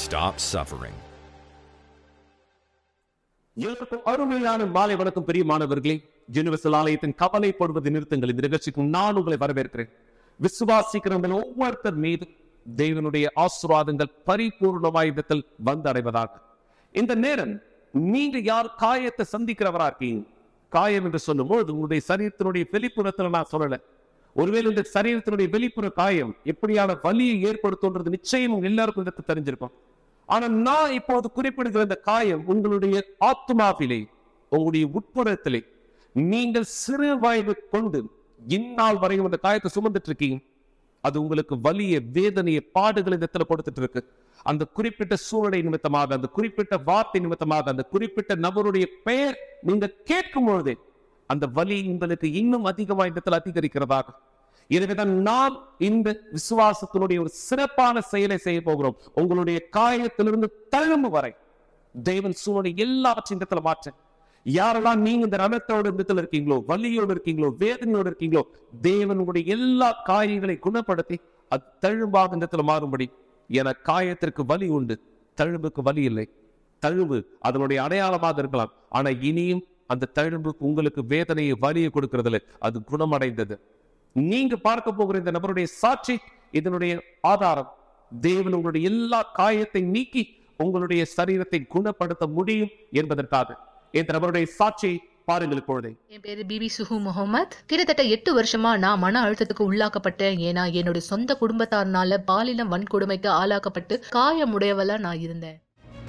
stop suffering. எல்லாருக்கும் அருமையான மாலை வணக்கம் பெரிய மாணவர்களே யூனிவர்சல் ஆலயத்தின் கவலைப்படுவது நிறுத்தங்கள் இந்த நிகழ்ச்சிக்கு நான் உங்களை வரவேற்கிறேன் விசுவாசிக்கிறவர்கள் ஒவ்வொருத்தர் மீது தேவனுடைய ஆசீர்வாதங்கள் பரிபூர்ணமாய் விதத்தில் வந்து அடைவதாக இந்த நேரம் நீங்க யார் காயத்தை சந்திக்கிறவரா இருக்கீங்க காயம் என்று சொல்லும்போது உங்களுடைய சரீரத்தினுடைய வெளிப்புறத்துல நான் சொல்லல ஒருவேளை இந்த சரீரத்தினுடைய வெளிப்புற காயம் எப்படியான வலியை ஏற்படுத்தும்ன்றது நிச்சயம் உங்க எல்லாருக்கும் இதற்கு தெரிஞ்சிருக்கும் ஆனா நான் இப்போது குறிப்பிடுகிற இந்த காயம் உங்களுடைய ஆத்மாவிலே உங்களுடைய உட்புறத்திலே நீங்கள் சிறு வயது கொண்டு இந்நாள் வரையும் அந்த காயத்தை சுமந்துட்டு இருக்கீங்க அது உங்களுக்கு வலிய வேதனைய பாடுகள் இந்த இடத்துல கொடுத்துட்டு இருக்கு அந்த குறிப்பிட்ட சூழ்நிலை நிமித்தமாக அந்த குறிப்பிட்ட வார்த்தை நிமித்தமாக அந்த குறிப்பிட்ட நபருடைய பெயர் நீங்க கேட்கும் பொழுதே அந்த வலி உங்களுக்கு இன்னும் அதிகமா இந்த இடத்துல அதிகரிக்கிறதாக எனவேதான் நாம் இந்த விசுவாசத்தினுடைய ஒரு சிறப்பான செயலை செய்ய போகிறோம் உங்களுடைய காயத்திலிருந்து தழும்பு வரை தேவன் சூழ்நிலை எல்லாவற்றையும் இந்த இடத்துல மாற்ற யாரெல்லாம் நீங்க இந்த ரணத்தோட இடத்துல இருக்கீங்களோ வலியோடு இருக்கீங்களோ வேதனையோடு இருக்கீங்களோ தேவன் உங்களுடைய எல்லா காயங்களை குணப்படுத்தி அது தழும்பாக இந்த இடத்துல மாறும்படி என காயத்திற்கு வலி உண்டு தழும்புக்கு வலி இல்லை தழும்பு அதனுடைய அடையாளமாக இருக்கலாம் ஆனா இனியும் அந்த தழும்பு உங்களுக்கு வேதனையை வலியை கொடுக்கறதுல அது குணமடைந்தது நீங்க பார்க்க போகிற இந்த நபருடைய சாட்சி இதனுடைய ஆதாரம் தேவன் உங்களுடைய எல்லா காயத்தை நீக்கி உங்களுடைய சரீரத்தை குணப்படுத்த முடியும் என்பதற்காக இந்த நபருடைய சாட்சியை பாருங்கள் இப்பொழுதே என் பேரு பிபி சுஹு முகமது கிட்டத்தட்ட எட்டு வருஷமா நான் மன அழுத்தத்துக்கு உள்ளாக்கப்பட்டேன் ஏன்னா என்னுடைய சொந்த குடும்பத்தார்னால பாலின வன்கொடுமைக்கு ஆளாக்கப்பட்டு காயமுடையவளா நான் இருந்தேன்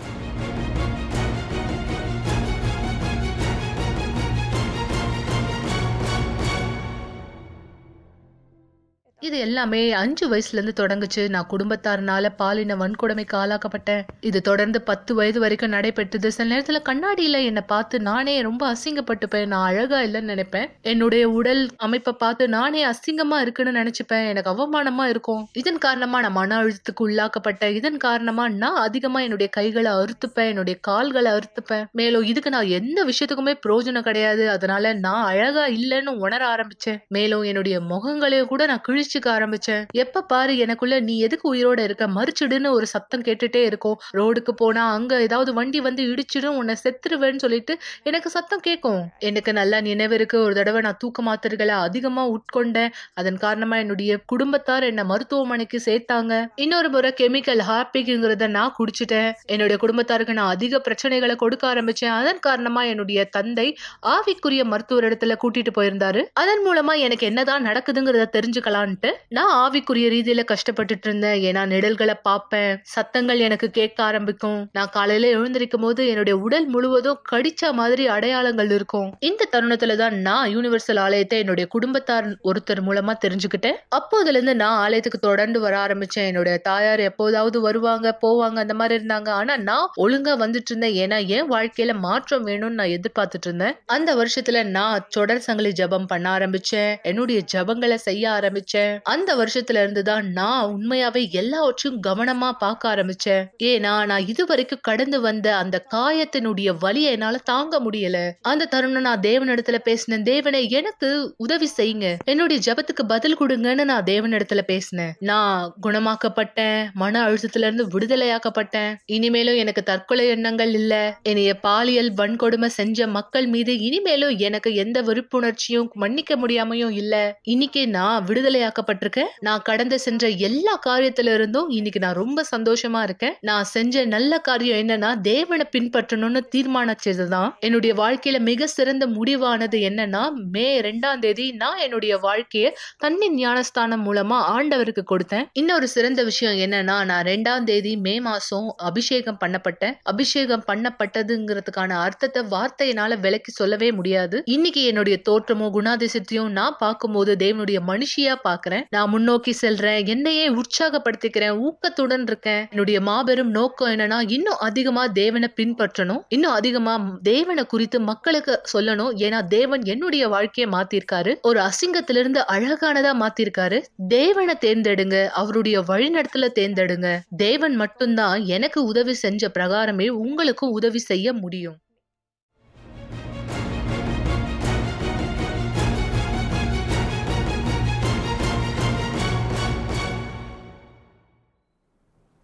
இது எல்லாமே அஞ்சு வயசுல இருந்து தொடங்குச்சு நான் குடும்பத்தாரனால பாலின வன்கொடுமைக்கு ஆளாக்கப்பட்டேன் இது தொடர்ந்து பத்து வயது வரைக்கும் நடைபெற்றது சில நேரத்துல கண்ணாடியில என்னை பார்த்து நானே ரொம்ப அசிங்கப்பட்டுப்பேன் நான் அழகா இல்லைன்னு நினைப்பேன் என்னுடைய உடல் அமைப்பை பார்த்து நானே அசிங்கமா இருக்குன்னு நினைச்சுப்பேன் எனக்கு அவமானமா இருக்கும் இதன் காரணமா நான் மன அழுத்தத்துக்கு உள்ளாக்கப்பட்டேன் இதன் காரணமா நான் அதிகமா என்னுடைய கைகளை அறுத்துப்பேன் என்னுடைய கால்களை அறுத்துப்பேன் மேலும் இதுக்கு நான் எந்த விஷயத்துக்குமே பிரயோஜனம் கிடையாது அதனால நான் அழகா இல்லைன்னு உணர ஆரம்பிச்சேன் மேலும் என்னுடைய முகங்களையும் கூட நான் கிழிச்சுக்க ஆரம்பிச்சேன் எப்ப பாரு எனக்குள்ள நீ எதுக்கு உயிரோட இருக்க மறிச்சிடுன்னு ஒரு சத்தம் கேட்டுட்டே இருக்கும் ரோடுக்கு போனா அங்க ஏதாவது வண்டி வந்து இடிச்சிடும் உன்னை செத்துருவேன்னு சொல்லிட்டு எனக்கு சத்தம் கேட்கும் எனக்கு நல்லா நினைவு இருக்கு ஒரு தடவை நான் தூக்க மாத்திரைகளை அதிகமா உட்கொண்டேன் அதன் காரணமா என்னுடைய குடும்பத்தார் என்ன மருத்துவமனைக்கு சேர்த்தாங்க இன்னொரு முறை கெமிக்கல் ஹார்பிக்ங்கிறத நான் குடிச்சிட்டேன் என்னுடைய குடும்பத்தாருக்கு நான் அதிக பிரச்சனைகளை கொடுக்க ஆரம்பிச்சேன் அதன் காரணமா என்னுடைய தந்தை ஆவிக்குரிய மருத்துவர் இடத்துல கூட்டிட்டு போயிருந்தாரு அதன் மூலமா எனக்கு என்னதான் நடக்குதுங்கிறத தெரிஞ்சுக்கலான்ட்டு நான் ஆவிக்குரிய ரீதியில கஷ்டப்பட்டுட்டு இருந்தேன் ஏன்னா நிழல்களை பார்ப்பேன் சத்தங்கள் எனக்கு கேட்க ஆரம்பிக்கும் நான் காலையில எழுந்திருக்கும் போது என்னுடைய உடல் முழுவதும் கடிச்ச மாதிரி அடையாளங்கள் இருக்கும் இந்த தருணத்துல தான் நான் யூனிவர்சல் ஆலயத்தை என்னுடைய குடும்பத்தார் ஒருத்தர் மூலமா தெரிஞ்சுக்கிட்டேன் அப்போதுல இருந்து நான் ஆலயத்துக்கு தொடர்ந்து வர ஆரம்பிச்சேன் என்னுடைய தாயார் எப்போதாவது வருவாங்க போவாங்க அந்த மாதிரி இருந்தாங்க ஆனா நான் ஒழுங்கா வந்துட்டு இருந்தேன் ஏன்னா என் வாழ்க்கையில மாற்றம் வேணும்னு நான் எதிர்பார்த்துட்டு இருந்தேன் அந்த வருஷத்துல நான் தொடர் சங்கிலி ஜபம் பண்ண ஆரம்பிச்சேன் என்னுடைய ஜபங்களை செய்ய ஆரம்பிச்சேன் அந்த வருஷத்துல இருந்து தான் நான் உண்மையாவே எல்லாவற்றையும் கவனமா பார்க்க ஆரம்பிச்சேன் ஏன்னா நான் இதுவரைக்கும் கடந்து வந்த அந்த காயத்தினுடைய வலியை என்னால தாங்க முடியல அந்த தருணம் நான் தேவனிடத்துல பேசினேன் தேவனே எனக்கு உதவி செய்யுங்க என்னுடைய ஜபத்துக்கு பதில் கொடுங்கன்னு நான் தேவனிடத்துல பேசினேன் நான் குணமாக்கப்பட்டேன் மன அழுத்தத்துல இருந்து விடுதலையாக்கப்பட்டேன் இனிமேலும் எனக்கு தற்கொலை எண்ணங்கள் இல்ல என்னைய பாலியல் வன்கொடுமை செஞ்ச மக்கள் மீது இனிமேலும் எனக்கு எந்த வெறுப்புணர்ச்சியும் மன்னிக்க முடியாமையும் இல்ல இன்னைக்கு நான் விடுதலையாக்கப்பட்டிருக்கேன் நான் கடந்து சென்ற எல்லா காரியத்துல இருந்தும் இன்னைக்கு நான் ரொம்ப சந்தோஷமா இருக்கேன் நான் செஞ்ச நல்ல காரியம் என்னன்னா தேவனை பின்பற்றணும்னு தீர்மானிச்சதுதான் என்னுடைய வாழ்க்கையில மிக சிறந்த முடிவானது என்னன்னா மே ரெண்டாம் தேதி நான் என்னுடைய வாழ்க்கைய தண்ணி ஞானஸ்தானம் மூலமா ஆண்டவருக்கு கொடுத்தேன் இன்னொரு சிறந்த விஷயம் என்னன்னா நான் ரெண்டாம் தேதி மே மாசம் அபிஷேகம் பண்ணப்பட்டேன் அபிஷேகம் பண்ணப்பட்டதுங்கிறதுக்கான அர்த்தத்தை வார்த்தையினால விளக்கி சொல்லவே முடியாது இன்னைக்கு என்னுடைய தோற்றமோ குணாதிசயத்தையும் நான் பார்க்கும்போது தேவனுடைய மனுஷியா பாக்குறேன் நான் முன்னோக்கி செல்றேன் என்னையே உற்சாகப்படுத்திக்கிறேன் ஊக்கத்துடன் இருக்கேன் என்னுடைய மாபெரும் நோக்கம் என்னன்னா இன்னும் அதிகமா தேவனை பின்பற்றணும் இன்னும் அதிகமா தேவனை குறித்து மக்களுக்கு சொல்லணும் ஏன்னா தேவன் என்னுடைய வாழ்க்கையை மாத்திருக்காரு ஒரு அசிங்கத்திலிருந்து அழகானதா மாத்திருக்காரு தேவனை தேர்ந்தெடுங்க அவருடைய வழிநடத்தல தேர்ந்தெடுங்க தேவன் மட்டும்தான் எனக்கு உதவி செஞ்ச பிரகாரமே உங்களுக்கும் உதவி செய்ய முடியும்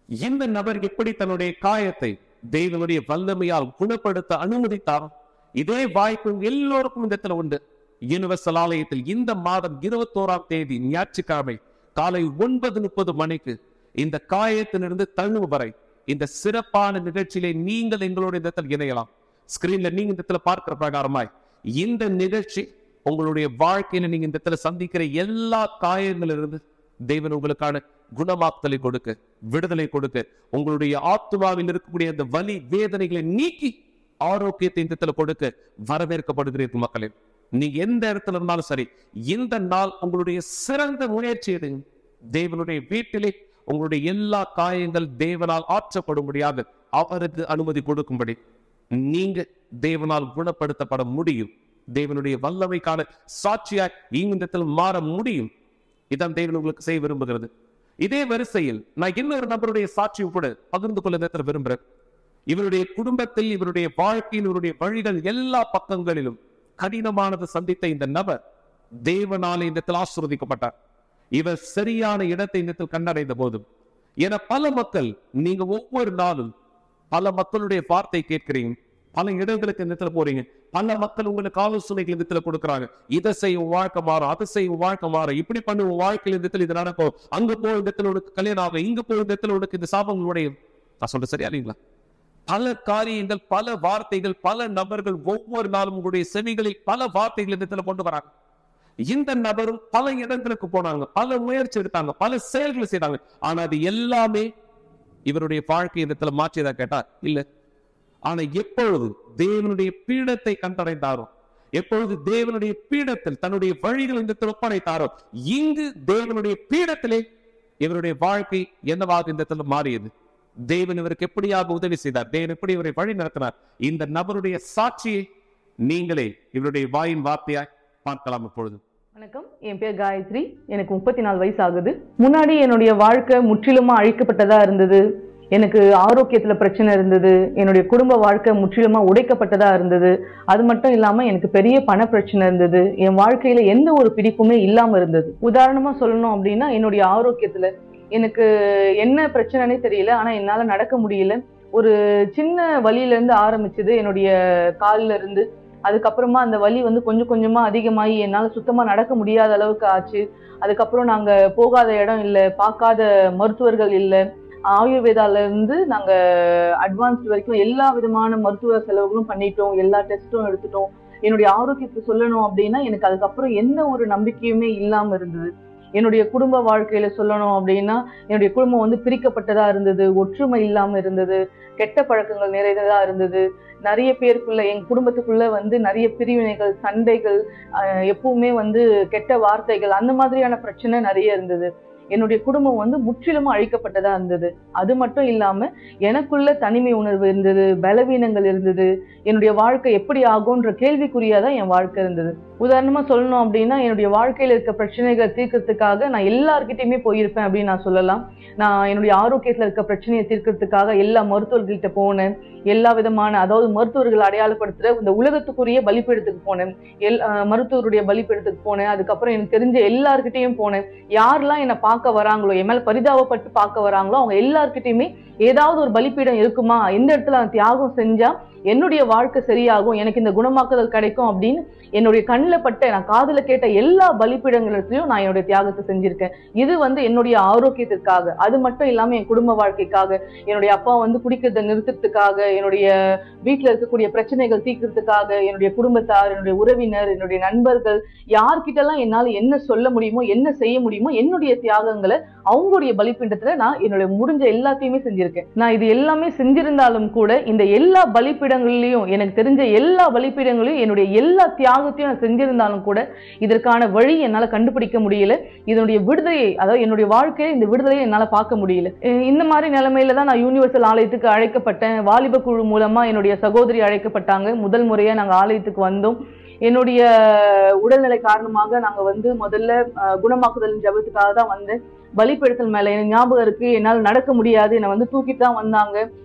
இந்த நபர் எப்படி தன்னுடைய காயத்தை தேவனுடைய வல்லமையால் குணப்படுத்த அனுமதித்தார் இதே வாய்ப்பு எல்லோருக்கும் இந்த இடத்துல உண்டு யூனிவர்சல் ஆலயத்தில் இந்த மாதம் இருபத்தோராம் தேதி ஞாயிற்றுக்கிழமை காலை ஒன்பது முப்பது மணிக்கு இந்த காயத்திலிருந்து தழுவு வரை இந்த சிறப்பான நிகழ்ச்சியிலே நீங்கள் எங்களோட இந்த இடத்தில் இணையலாம் ஸ்கிரீன்ல நீங்க இந்த இடத்துல பார்க்கிற பிரகாரமாய் இந்த நிகழ்ச்சி உங்களுடைய வாழ்க்கையில நீங்க இந்த இடத்துல சந்திக்கிற எல்லா காயங்களிலிருந்து தேவன் உங்களுக்கான குணமாக்குதலை கொடுக்க விடுதலை கொடுக்க உங்களுடைய ஆத்மாவில் இருக்கக்கூடிய அந்த வலி வேதனைகளை நீக்கி ஆரோக்கியத்தை இந்த இடத்துல கொடுக்க வரவேற்கப்படுகிறீர்கள் மக்களே நீங்க எந்த இடத்துல இருந்தாலும் சரி இந்த நாள் உங்களுடைய சிறந்த முயற்சி எடுங்க தேவனுடைய வீட்டிலே உங்களுடைய எல்லா காயங்கள் தேவனால் ஆற்றப்படும்படியாக அவருக்கு அனுமதி கொடுக்கும்படி நீங்க தேவனால் குணப்படுத்தப்பட முடியும் தேவனுடைய வல்லமைக்கான சாட்சியாய் இந்த இடத்தில் மாற முடியும் இதான் தேவன் உங்களுக்கு செய்ய விரும்புகிறது இதே வரிசையில் நான் இன்னொரு நபருடைய சாட்சியும் கூட பகிர்ந்து கொள்ள இந்த இடத்துல விரும்புறேன் இவருடைய குடும்பத்தில் இவருடைய வாழ்க்கையில் இவருடைய வழிகள் எல்லா பக்கங்களிலும் கடினமானது சந்தித்த இந்த நபர் தேவனாலே இந்த இடத்தில் ஆசிர்வதிக்கப்பட்டார் இவர் சரியான இடத்தை இந்த இடத்தில் கண்டடைந்த போதும் என பல மக்கள் நீங்க ஒவ்வொரு நாளும் பல மக்களுடைய வார்த்தை கேட்கிறீங்க பல இடங்களுக்கு இந்த இடத்துல போறீங்க பல மக்கள் உங்களுக்கு ஆலோசனைகள் இந்த இடத்துல கொடுக்குறாங்க இதை செய்ய உன் வாழ்க்கை மாறும் அதை செய்ய உன் வாழ்க்கை மாறும் இப்படி பண்ணு உன் வாழ்க்கையில் இந்த இடத்துல இது நடக்கும் அங்க போய் இந்த இடத்துல உனக்கு கல்யாணம் ஆகும் இங்க போய் இந்த இடத்துல உனக்கு இந்த சாபங்கள் உடையும் நான் சொல்றது சரியா இல்லைங்களா பல காரியங்கள் பல வார்த்தைகள் பல நபர்கள் ஒவ்வொரு நாளும் உங்களுடைய செவிகளில் பல வார்த்தைகள் இந்த இடத்துல கொண்டு வராங்க இந்த நபரும் பல இடங்களுக்கு போனாங்க பல முயற்சி எடுத்தாங்க பல செயல்களை செய்தாங்க ஆனா அது எல்லாமே இவருடைய வாழ்க்கை இந்த இடத்துல மாற்றியதா கேட்டா இல்ல ஆனா எப்பொழுது தேவனுடைய பீடத்தை கண்டடைந்தாரோ எப்பொழுது தேவனுடைய பீடத்தில் தன்னுடைய வழிகள் இந்த இடத்தில் ஒப்படைத்தாரோ இங்கு தேவனுடைய பீடத்திலே இவருடைய வாழ்க்கை என்னவாக இந்த இடத்துல மாறியது தேவன் இவருக்கு எப்படியாக உதவி செய்தார் தேவன் எப்படி இவரை வழி நடத்தினார் இந்த நபருடைய சாட்சியை நீங்களே இவருடைய வாயின் வார்த்தையாய் பார்க்கலாம் இப்பொழுது வணக்கம் என் பேர் காயத்ரி எனக்கு முப்பத்தி நாலு வயசு ஆகுது முன்னாடி என்னுடைய வாழ்க்கை முற்றிலுமா அழிக்கப்பட்டதா இருந்தது எனக்கு ஆரோக்கியத்துல பிரச்சனை இருந்தது என்னுடைய குடும்ப வாழ்க்கை முற்றிலுமா உடைக்கப்பட்டதா இருந்தது அது மட்டும் இல்லாம எனக்கு பெரிய பண பிரச்சனை இருந்தது என் வாழ்க்கையில எந்த ஒரு பிடிப்புமே இல்லாம இருந்தது உதாரணமா சொல்லணும் அப்படின்னா என்னுடைய ஆரோக்கியத்துல எனக்கு என்ன பிரச்சனைனே தெரியல ஆனா என்னால நடக்க முடியல ஒரு சின்ன வலியில இருந்து ஆரம்பிச்சது என்னுடைய கால்ல இருந்து அதுக்கப்புறமா அந்த வலி வந்து கொஞ்சம் கொஞ்சமா அதிகமாகி என்னால சுத்தமா நடக்க முடியாத அளவுக்கு ஆச்சு அதுக்கப்புறம் நாங்க போகாத இடம் இல்லை பார்க்காத மருத்துவர்கள் இல்லை ஆயுர்வேதால இருந்து நாங்க அட்வான்ஸ் வரைக்கும் எல்லா விதமான மருத்துவ செலவுகளும் பண்ணிட்டோம் எல்லா டெஸ்ட்டும் எடுத்துட்டோம் என்னுடைய ஆரோக்கியத்தை சொல்லணும் அப்படின்னா எனக்கு அதுக்கப்புறம் எந்த ஒரு நம்பிக்கையுமே இல்லாம இருந்தது என்னுடைய குடும்ப வாழ்க்கையில சொல்லணும் அப்படின்னா என்னுடைய குடும்பம் வந்து பிரிக்கப்பட்டதா இருந்தது ஒற்றுமை இல்லாம இருந்தது கெட்ட பழக்கங்கள் நிறைந்ததா இருந்தது நிறைய பேருக்குள்ள எங்க குடும்பத்துக்குள்ள வந்து நிறைய பிரிவினைகள் சண்டைகள் ஆஹ் எப்பவுமே வந்து கெட்ட வார்த்தைகள் அந்த மாதிரியான பிரச்சனை நிறைய இருந்தது என்னுடைய குடும்பம் வந்து முற்றிலும் அழிக்கப்பட்டதா இருந்தது அது மட்டும் இல்லாம எனக்குள்ள தனிமை உணர்வு இருந்தது பலவீனங்கள் இருந்தது என்னுடைய வாழ்க்கை எப்படி ஆகும்ன்ற கேள்விக்குறியா தான் என் வாழ்க்கை இருந்தது உதாரணமா சொல்லணும் அப்படின்னா என்னுடைய வாழ்க்கையில இருக்க பிரச்சனைகளை தீர்க்கறதுக்காக நான் எல்லார்கிட்டயுமே போயிருப்பேன் அப்படின்னு நான் சொல்லலாம் நான் என்னுடைய ஆரோக்கியத்துல இருக்க பிரச்சனையை தீர்க்கறதுக்காக எல்லா மருத்துவர்கள்கிட்ட போனேன் எல்லா விதமான அதாவது மருத்துவர்கள் அடையாளப்படுத்துற இந்த உலகத்துக்குரிய பலிப்பீடத்துக்கு போனேன் எல் அஹ் மருத்துவருடைய பலிப்பீடத்துக்கு போனேன் அதுக்கப்புறம் எனக்கு தெரிஞ்ச எல்லார்கிட்டயும் போனேன் யாரெல்லாம் என்னை பார்க்க வராங்களோ என் மேல பரிதாபப்பட்டு பார்க்க வராங்களோ அவங்க எல்லார்கிட்டயுமே ஏதாவது ஒரு பலிப்பீடம் இருக்குமா எந்த இடத்துல நான் தியாகம் செஞ்சா என்னுடைய வாழ்க்கை சரியாகும் எனக்கு இந்த குணமாக்குதல் கிடைக்கும் அப்படின்னு என்னுடைய கண்ணில் பட்ட நான் காதுல கேட்ட எல்லா பலிப்பீடங்களிலையும் நான் என்னுடைய தியாகத்தை செஞ்சிருக்கேன் இது வந்து என்னுடைய ஆரோக்கியத்திற்காக அது மட்டும் இல்லாம என் குடும்ப வாழ்க்கைக்காக என்னுடைய அப்பா வந்து குடிக்கிறத நிறுத்தத்துக்காக என்னுடைய வீட்டுல இருக்கக்கூடிய பிரச்சனைகள் தீர்க்கறதுக்காக என்னுடைய குடும்பத்தார் என்னுடைய உறவினர் என்னுடைய நண்பர்கள் யார்கிட்டலாம் என்னால என்ன சொல்ல முடியுமோ என்ன செய்ய முடியுமோ என்னுடைய தியாகங்களை அவங்களுடைய பலிப்பீடத்துல நான் என்னுடைய முடிஞ்ச எல்லாத்தையுமே செஞ்சிருக்கேன் நான் இது எல்லாமே செஞ்சிருந்தாலும் கூட இந்த எல்லா பலிப்பீடங்கள்லயும் எனக்கு தெரிஞ்ச எல்லா பலிப்பீடங்களையும் என்னுடைய எல்லா தியாகத்தையும் நான் செஞ்சிருந்தாலும் கூட இதற்கான வழி என்னால கண்டுபிடிக்க முடியல இதனுடைய விடுதலையை அதாவது என்னுடைய வாழ்க்கையில இந்த விடுதலையை என்னால பார்க்க முடியல அஹ் இந்த மாதிரி நிலைமையில தான் நான் யூனிவர்சல் ஆலயத்துக்கு அழைக்கப்பட்டேன் வாலிப குழு மூலமா என்னுடைய சகோதரி அழைக்கப்பட்டாங்க முதல் முறையா நாங்க ஆலயத்துக்கு வந்தோம் என்னுடைய உடல்நிலை காரணமாக நாங்க வந்து முதல்ல அஹ், குணமாக்குதல் ஜபத்துக்காக தான் வந்தேன் பலிப்பீடத்தில் மேல எனக்கு ஞாபகம் இருக்கு என்னால் நடக்க முடியாது என்னை வந்து தூக்கிட்டு தான் வந்தாங்க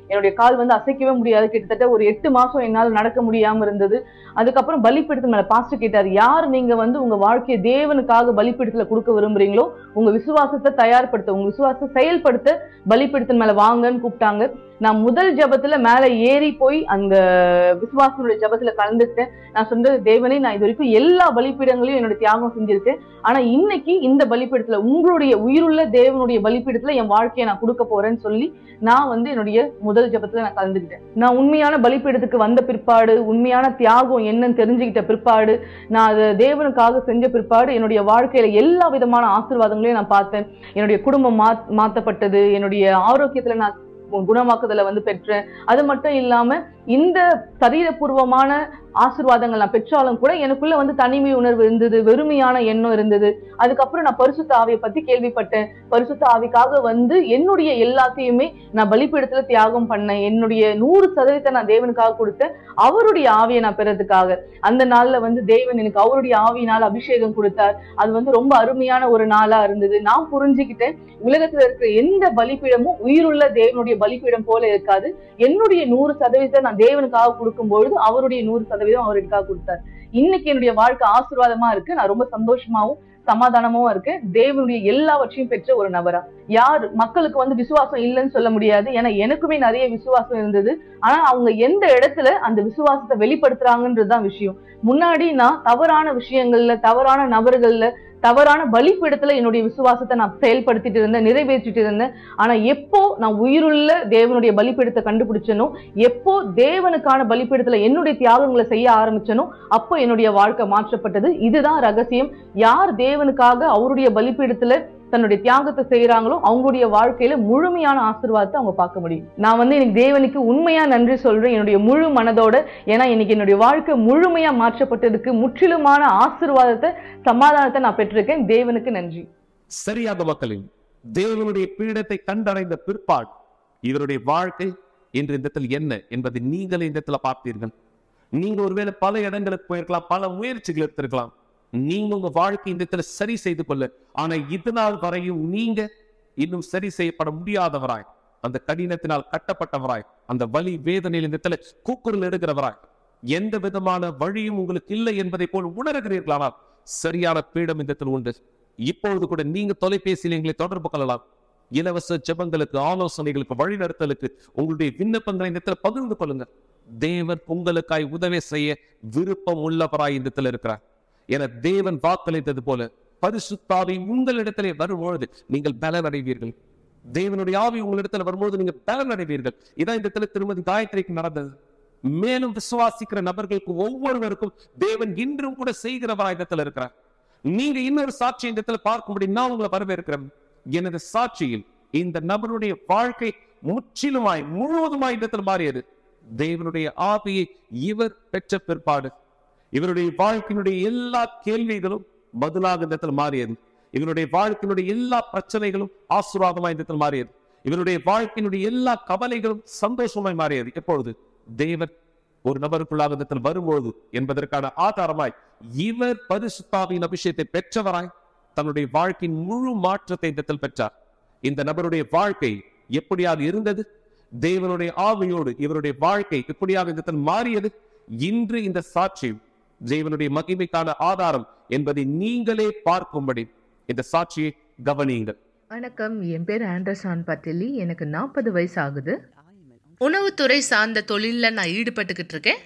என்னுடைய கால் வந்து அசைக்கவே முடியாது கிட்டத்தட்ட ஒரு எட்டு மாசம் என்னால் நடக்க முடியாம இருந்தது அதுக்கப்புறம் பலிப்பீடத்து மேல பாஸ்டர் கேட்டார் யார் நீங்க வந்து உங்க வாழ்க்கையை தேவனுக்காக பலிப்பீடத்துல கொடுக்க விரும்புறீங்களோ உங்க விசுவாசத்தை தயார்படுத்த உங்க விசுவாசத்தை செயல்படுத்த பலிப்பீடத்தின் மேல வாங்கன்னு கூப்பிட்டாங்க நான் முதல் ஜெபத்துல மேல ஏறி போய் அந்த விசுவாசனுடைய ஜெபத்துல கலந்துட்டேன் நான் சொன்னது தேவனே நான் இது வரைக்கும் எல்லா பலிப்பீடங்களையும் என்னோட தியாகம் செஞ்சிருக்கேன் ஆனா இன்னைக்கு இந்த பலிப்பீடத்துல உங்களுடைய உயிருள்ள தேவனுடைய பலிப்பீடத்துல என் வாழ்க்கையை நான் கொடுக்க போறேன்னு சொல்லி நான் வந்து என்னுடைய முதல் ஜெபத்துல நான் கலந்துக்கிட்டேன் நான் உண்மையான பலிப்பீடத்துக்கு வந்த பிற்பாடு உண்மையான தியாகம் என்னன்னு தெரிஞ்சுக்கிட்ட பிற்பாடு நான் அதை தேவனுக்காக செஞ்ச பிற்பாடு என்னுடைய வாழ்க்கையில எல்லா விதமான ஆசீர்வாதங்களையும் நான் பார்த்தேன் என்னுடைய குடும்பம் மா மாத்தப்பட்டது என்னுடைய ஆரோக்கியத்துல நான் குணமாக்குதலை வந்து பெற்றேன் அது மட்டும் இல்லாம இந்த சரீரபூர்வமான ஆசீர்வாதங்கள் நான் பெற்றாலும் கூட எனக்குள்ள வந்து தனிமை உணர்வு இருந்தது வெறுமையான எண்ணம் இருந்தது அதுக்கப்புறம் நான் பரிசுத்த ஆவியை பத்தி கேள்விப்பட்டேன் பரிசுத்த ஆவிக்காக வந்து என்னுடைய எல்லாத்தையுமே நான் பலிப்பீடத்துல தியாகம் பண்ணேன் என்னுடைய நூறு சதவீதத்தை நான் தேவனுக்காக கொடுத்தேன் அவருடைய ஆவியை நான் பெறதுக்காக அந்த நாள்ல வந்து தேவன் எனக்கு அவருடைய ஆவியினால் அபிஷேகம் கொடுத்தார் அது வந்து ரொம்ப அருமையான ஒரு நாளா இருந்தது நான் புரிஞ்சுக்கிட்டேன் உலகத்துல இருக்கிற எந்த பலிப்பீடமும் உயிருள்ள தேவனுடைய பலிப்பீடம் போல இருக்காது என்னுடைய நூறு சதவீதத்தை நான் தேவனுக்காக கொடுக்கும் பொழுது அவருடைய நூறு சதவீதம் அவருக்காக கொடுத்தார் இன்னைக்கு என்னுடைய வாழ்க்கை ஆசீர்வாதமா இருக்கு நான் ரொம்ப சந்தோஷமாவும் சமாதானமாவும் இருக்கு தேவனுடைய எல்லாவற்றையும் பெற்ற ஒரு நபரா யார் மக்களுக்கு வந்து விசுவாசம் இல்லைன்னு சொல்ல முடியாது ஏன்னா எனக்குமே நிறைய விசுவாசம் இருந்தது ஆனா அவங்க எந்த இடத்துல அந்த விசுவாசத்தை வெளிப்படுத்துறாங்கன்றதுதான் விஷயம் முன்னாடி நான் தவறான விஷயங்கள்ல தவறான நபர்கள்ல தவறான பலிப்பீடத்துல என்னுடைய விசுவாசத்தை நான் செயல்படுத்திட்டு இருந்தேன் நிறைவேற்றிட்டு இருந்தேன் ஆனா எப்போ நான் உயிருள்ள தேவனுடைய பலிப்பீடத்தை கண்டுபிடிச்சனோ எப்போ தேவனுக்கான பலிப்பீடத்துல என்னுடைய தியாகங்களை செய்ய ஆரம்பிச்சனோ அப்போ என்னுடைய வாழ்க்கை மாற்றப்பட்டது இதுதான் ரகசியம் யார் தேவனுக்காக அவருடைய பலிப்பீடத்துல தன்னுடைய தியாகத்தை செய்யறாங்களோ அவங்களுடைய வாழ்க்கையில முழுமையான ஆசீர்வாதத்தை அவங்க பார்க்க முடியும் நான் வந்து எனக்கு தேவனுக்கு உண்மையா நன்றி சொல்றேன் என்னுடைய முழு மனதோட ஏன்னா இன்னைக்கு என்னுடைய வாழ்க்கை முழுமையா மாற்றப்பட்டதுக்கு முற்றிலுமான ஆசீர்வாதத்தை சமாதானத்தை நான் பெற்றிருக்கேன் தேவனுக்கு நன்றி சரியாக மக்களின் தேவனுடைய பீடத்தை கண்டடைந்த பிற்பாடு இவருடைய வாழ்க்கை இன்று இந்த இடத்தில் என்ன என்பதை நீங்களே இந்த இடத்துல பார்த்தீர்கள் நீங்க ஒருவேளை பல இடங்களுக்கு போயிருக்கலாம் பல முயற்சிகள் எடுத்திருக்கலாம் நீங்க உங்க வாழ்க்கை இந்த இடத்துல சரி செய்து கொள்ள ஆனா இது நாள் வரையும் நீங்க இன்னும் சரி செய்யப்பட முடியாதவராய் அந்த கடினத்தினால் கட்டப்பட்டவராய் அந்த வலி வேதனையில் இந்த இடத்துல கூக்குரல் எடுக்கிறவராய் எந்த விதமான வழியும் உங்களுக்கு இல்லை என்பதை போல் உணர்கிறீர்களானால் சரியான பீடம் இந்த இடத்தில் உண்டு இப்பொழுது கூட நீங்க தொலைபேசியில் எங்களை தொடர்பு கொள்ளலாம் இலவச ஜெபங்களுக்கு ஆலோசனைகளுக்கு வழிநடத்தலுக்கு உங்களுடைய விண்ணப்பங்களை இந்த இடத்துல பகிர்ந்து கொள்ளுங்க தேவன் உங்களுக்காய் உதவி செய்ய விருப்பம் உள்ளவராய் இந்த இடத்துல இருக்கிறார் என தேவன் வாக்களித்தது போல பரிசுத்தாவி உங்களிடத்திலே வரும்பொழுது நீங்கள் பலனடைவீர்கள் தேவனுடைய ஆவி உங்களிடத்துல வரும்போது நீங்க பலனடைவீர்கள் இதான் இந்த இடத்துல திருமதி காயத்ரிக்கு நடந்தது மேலும் விசுவாசிக்கிற நபர்களுக்கு ஒவ்வொருவருக்கும் தேவன் இன்றும் கூட செய்கிறவரா இடத்துல இருக்கிறார் நீங்க இன்னொரு சாட்சி இந்த இடத்துல பார்க்கும்படி நான் உங்களை வரவேற்கிறேன் எனது சாட்சியில் இந்த நபருடைய வாழ்க்கை முற்றிலுமாய் முழுவதுமாய் இந்த இடத்துல மாறியது தேவனுடைய ஆவியை இவர் பெற்ற பிற்பாடு இவருடைய வாழ்க்கையினுடைய எல்லா கேள்விகளும் பதிலாக இந்த இடத்துல மாறியது இவருடைய வாழ்க்கையினுடைய எல்லா பிரச்சனைகளும் ஆசீர்வாதமாய் இந்த இடத்துல மாறியது இவருடைய வாழ்க்கையினுடைய எல்லா கவலைகளும் சந்தோஷமாய் மாறியது எப்பொழுது தேவன் ஒரு நபருக்குள்ளாக இந்த இடத்துல வரும்பொழுது என்பதற்கான ஆதாரமாய் இவர் பரிசுத்தாவின் அபிஷேகத்தை பெற்றவராய் தன்னுடைய வாழ்க்கையின் முழு மாற்றத்தை இந்த இடத்தில் பெற்றார் இந்த நபருடைய வாழ்க்கை எப்படியாக இருந்தது தேவனுடைய ஆவியோடு இவருடைய வாழ்க்கை எப்படியாக இந்த இடத்தில் மாறியது இன்று இந்த சாட்சி தேவனுடைய மகிமைக்கான ஆதாரம் என்பதை நீங்களே பார்க்கும்படி இந்த சாட்சியை கவனியுங்கள் வணக்கம் என் பேர் ஆண்டர்சான் பட்டேலி எனக்கு நாற்பது வயசு ஆகுது உணவுத்துறை சார்ந்த தொழிலில் நான் ஈடுபட்டுக்கிட்டு இருக்கேன்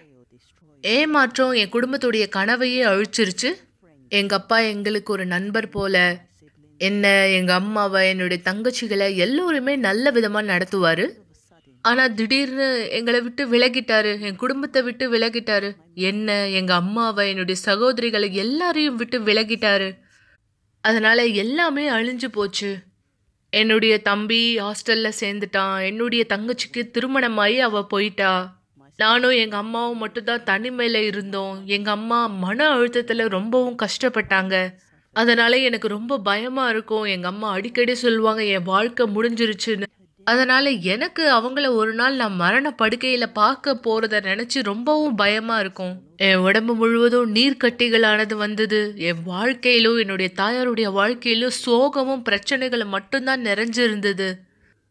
ஏமாற்றம் என் குடும்பத்துடைய கனவையே அழிச்சிருச்சு எங்கள் அப்பா எங்களுக்கு ஒரு நண்பர் போல என்ன எங்கள் அம்மாவை என்னுடைய தங்கச்சிகளை எல்லோருமே நல்ல விதமாக நடத்துவார் ஆனால் திடீர்னு எங்களை விட்டு விலகிட்டாரு என் குடும்பத்தை விட்டு விலகிட்டாரு என்ன எங்கள் அம்மாவை என்னுடைய சகோதரிகளை எல்லாரையும் விட்டு விலகிட்டாரு அதனால எல்லாமே அழிஞ்சு போச்சு என்னுடைய தம்பி ஹாஸ்டல்ல சேர்ந்துட்டான் என்னுடைய தங்கச்சிக்கு திருமணமாகி அவ போயிட்டா நானும் எங்க அம்மாவும் மட்டும்தான் தனிமையில இருந்தோம் எங்க அம்மா மன அழுத்தத்துல ரொம்பவும் கஷ்டப்பட்டாங்க அதனால எனக்கு ரொம்ப பயமா இருக்கும் எங்க அம்மா அடிக்கடி சொல்லுவாங்க என் வாழ்க்கை முடிஞ்சிருச்சுன்னு அதனால எனக்கு அவங்கள ஒரு நாள் நான் மரண படுக்கையில பார்க்க போறத நினைச்சு ரொம்பவும் பயமா இருக்கும் என் உடம்பு முழுவதும் நீர்க்கட்டிகளானது வந்தது என் வாழ்க்கையிலும் என்னுடைய தாயாருடைய வாழ்க்கையிலும் சோகமும் பிரச்சனைகளும் மட்டும்தான் நிறைஞ்சிருந்தது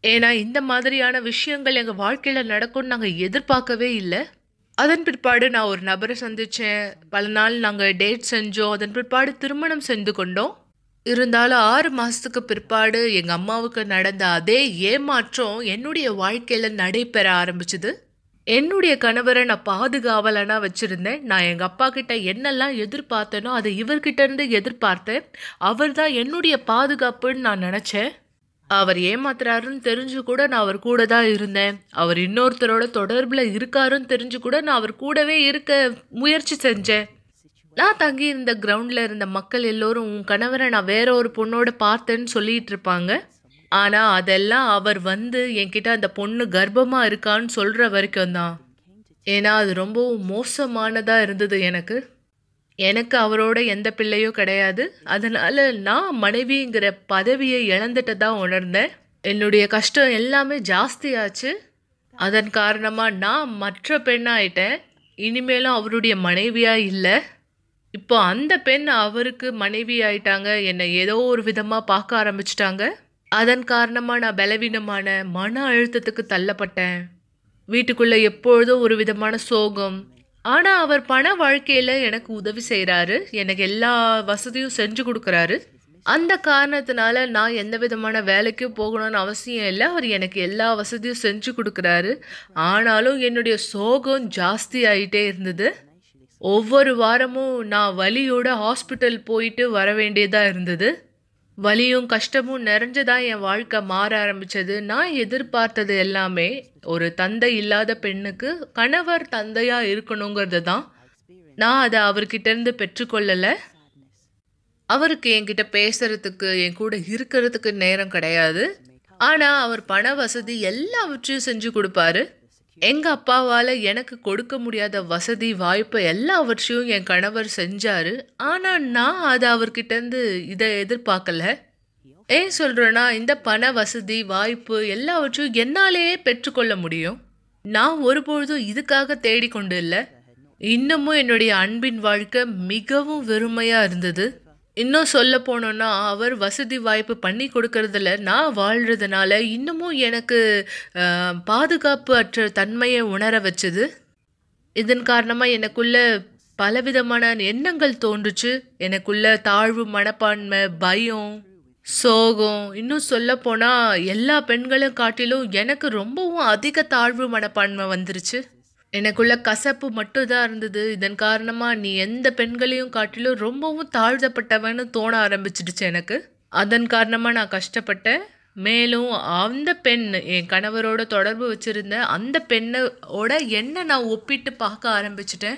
ஏன்னா இந்த மாதிரியான விஷயங்கள் எங்கள் வாழ்க்கையில் நடக்கும்னு நாங்கள் எதிர்பார்க்கவே இல்லை அதன் பிற்பாடு நான் ஒரு நபரை சந்தித்தேன் பல நாள் நாங்கள் டேட் செஞ்சோம் அதன் பிற்பாடு திருமணம் செஞ்சு கொண்டோம் இருந்தாலும் ஆறு மாதத்துக்கு பிற்பாடு எங்கள் அம்மாவுக்கு நடந்த அதே ஏமாற்றம் என்னுடைய வாழ்க்கையில் நடைபெற ஆரம்பிச்சுது என்னுடைய கணவரை நான் பாதுகாவலனா வச்சிருந்தேன் நான் எங்கள் அப்பா கிட்ட என்னெல்லாம் எதிர்பார்த்தேனோ அதை இவர்கிட்ட இருந்து எதிர்பார்த்தேன் அவர் தான் என்னுடைய பாதுகாப்புன்னு நான் நினச்சேன் அவர் ஏமாத்துறாருன்னு தெரிஞ்சு கூட நான் அவர் கூட தான் இருந்தேன் அவர் இன்னொருத்தரோட தொடர்பில் இருக்காருன்னு தெரிஞ்சு கூட நான் அவர் கூடவே இருக்க முயற்சி செஞ்சேன் நான் தங்கி இருந்த கிரவுண்டில் இருந்த மக்கள் எல்லோரும் உன் கணவரை நான் வேற ஒரு பொண்ணோட பார்த்தேன்னு சொல்லிட்டு இருப்பாங்க ஆனால் அதெல்லாம் அவர் வந்து என்கிட்ட அந்த பொண்ணு கர்ப்பமாக இருக்கான்னு சொல்கிற வரைக்கும் தான் ஏன்னா அது ரொம்பவும் மோசமானதாக இருந்தது எனக்கு எனக்கு அவரோட எந்த பிள்ளையும் கிடையாது அதனால நான் மனைவிங்கிற பதவியை இழந்துட்டு உணர்ந்தேன் என்னுடைய கஷ்டம் எல்லாமே ஜாஸ்தியாச்சு அதன் காரணமாக நான் மற்ற பெண்ணாயிட்டேன் இனிமேலும் அவருடைய மனைவியா இல்லை இப்போ அந்த பெண் அவருக்கு மனைவி ஆயிட்டாங்க என்னை ஏதோ ஒரு விதமாக பார்க்க ஆரம்பிச்சிட்டாங்க அதன் காரணமாக நான் பலவீனமான மன அழுத்தத்துக்கு தள்ளப்பட்டேன் வீட்டுக்குள்ள எப்பொழுதும் ஒரு விதமான சோகம் ஆனால் அவர் பண வாழ்க்கையில் எனக்கு உதவி செய்கிறாரு எனக்கு எல்லா வசதியும் செஞ்சு கொடுக்குறாரு அந்த காரணத்தினால நான் எந்த விதமான வேலைக்கும் போகணும்னு அவசியம் இல்லை அவர் எனக்கு எல்லா வசதியும் செஞ்சு கொடுக்குறாரு ஆனாலும் என்னுடைய சோகம் ஜாஸ்தி ஆகிட்டே இருந்தது ஒவ்வொரு வாரமும் நான் வலியோட ஹாஸ்பிட்டல் போயிட்டு வர வேண்டியதாக இருந்தது வலியும் கஷ்டமும் நிறைஞ்சதா என் வாழ்க்கை மாற ஆரம்பிச்சது நான் எதிர்பார்த்தது எல்லாமே ஒரு தந்தை இல்லாத பெண்ணுக்கு கணவர் தந்தையா இருக்கணுங்கிறது தான் நான் அதை அவர்கிட்ட இருந்து பெற்றுக்கொள்ளலை அவருக்கு என்கிட்ட பேசுறதுக்கு என் கூட இருக்கிறதுக்கு நேரம் கிடையாது ஆனா அவர் பண வசதி எல்லாவற்றையும் செஞ்சு கொடுப்பாரு எங்க அப்பாவால எனக்கு கொடுக்க முடியாத வசதி வாய்ப்பு எல்லாவற்றையும் என் கணவர் செஞ்சாரு ஆனா நான் அதை அவர்கிட்ட இருந்து இதை எதிர்பார்க்கல ஏன் சொல்றேன்னா இந்த பண வசதி வாய்ப்பு எல்லாவற்றையும் என்னாலேயே பெற்றுக்கொள்ள முடியும் நான் ஒருபொழுதும் இதுக்காக தேடிக்கொண்டு இல்லை இன்னமும் என்னுடைய அன்பின் வாழ்க்கை மிகவும் வெறுமையா இருந்தது இன்னும் சொல்ல போனோம்னா அவர் வசதி வாய்ப்பு பண்ணி கொடுக்கறதுல நான் வாழ்றதுனால இன்னமும் எனக்கு ஆஹ், பாதுகாப்பு அற்ற தன்மையை உணர வச்சது இதன் காரணமாக எனக்குள்ள பலவிதமான எண்ணங்கள் தோன்றுச்சு எனக்குள்ள தாழ்வு மனப்பான்மை பயம் சோகம் இன்னும் சொல்ல போனா எல்லா பெண்களும் காட்டிலும் எனக்கு ரொம்பவும் அதிக தாழ்வு மனப்பான்மை வந்துருச்சு எனக்குள்ள கசப்பு மட்டும்தான் இருந்தது இதன் காரணமா நீ எந்த பெண்களையும் காட்டிலும் ரொம்பவும் தாழ்த்தப்பட்டவன்னு தோண ஆரம்பிச்சிடுச்சு எனக்கு அதன் காரணமா நான் கஷ்டப்பட்டேன் மேலும் அந்த பெண் என் கணவரோட தொடர்பு வச்சிருந்த அந்த பெண்ணோட என்ன நான் ஒப்பிட்டு பார்க்க ஆரம்பிச்சிட்டேன்